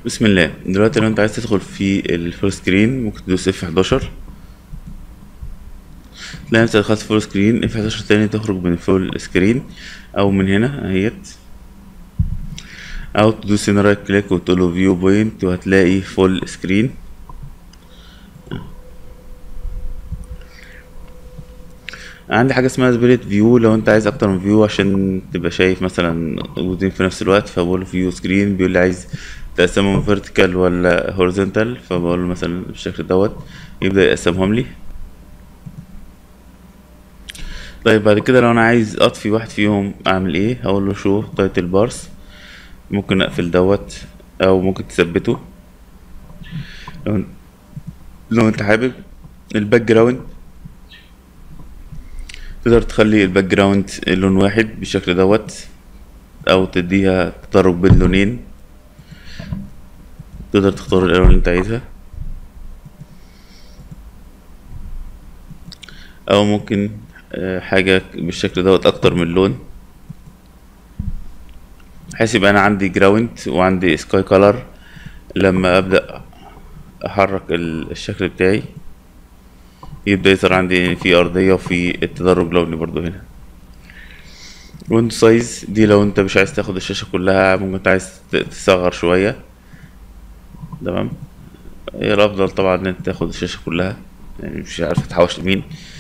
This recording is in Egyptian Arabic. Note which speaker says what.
Speaker 1: بسم الله دلوقتي لو انت عايز تدخل في الفول سكرين ممكن تدوس اف 11 تلاقي نفسك دخلت فول سكرين اف 11 تاني تخرج من الفول سكرين او من هنا اهيت او تدوس هنا رايت كليك وتقول له فيو بوينت وهتلاقي فول سكرين عندي حاجه اسمها سبيريت فيو لو انت عايز اكتر من فيو عشان تبقى شايف مثلا موجودين في نفس الوقت فبقول فيو سكرين بيقول لي عايز تقسمهم فيرتيكال ولا هوريزونتال فبقول له مثلا بالشكل دوت يبدا يقسمهم لي طيب بعد كده لو انا عايز اطفي واحد فيهم اعمل ايه هقول له شو تايتل بارس ممكن اقفل دوت او ممكن تثبته لو لو انت حابب الباك جراوند تقدر تخلي الباك جراوند لون واحد بالشكل دوت او تديها تدرج بين لونين تقدر تختار الالوان اللي انت عايزها او ممكن آه، حاجة بالشكل دوت اكتر من لون بحيث يبقى انا عندي جراوند وعندي سكاي كولر لما ابدا احرك ال- الشكل بتاعي يبدا يظهر عندي في ارضيه وفي التدرج لوني برضو هنا ويندو سايز دي لو انت مش عايز تاخد الشاشه كلها ممكن انت عايز ت- تصغر شويه تمام هي الافضل طبعا ان انت تاخد الشاشه كلها يعني مش عارف تحوش لمين